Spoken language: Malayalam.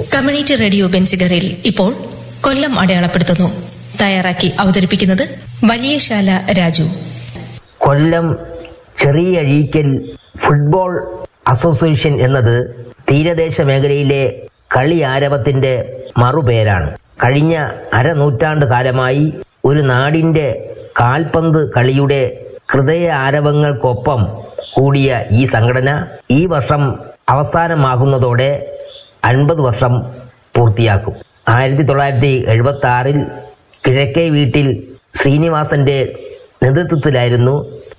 കമ്മ്യൂണിറ്റി റേഡിയോ ബെൻസിഗറിൽ ഇപ്പോൾ കൊല്ലം അടയാളപ്പെടുത്തുന്നു തയ്യാറാക്കി അവതരിപ്പിക്കുന്നത് വലിയശാല രാജു കൊല്ലം ചെറിയഴീക്കൽ ഫുട്ബോൾ അസോസിയേഷൻ എന്നത് തീരദേശ മേഖലയിലെ കളി ആരവത്തിന്റെ മറുപേരാണ് കഴിഞ്ഞ അരനൂറ്റാണ്ട് കാലമായി ഒരു നാടിന്റെ കാൽപന്ത് കളിയുടെ ഹൃദയ ആരവങ്ങൾക്കൊപ്പം കൂടിയ ഈ സംഘടന ഈ വർഷം അവസാനമാകുന്നതോടെ അൻപത് വർഷം പൂർത്തിയാക്കും ആയിരത്തി തൊള്ളായിരത്തി എഴുപത്തി ആറിൽ കിഴക്കേ വീട്ടിൽ ശ്രീനിവാസന്റെ നേതൃത്വത്തിലായിരുന്നു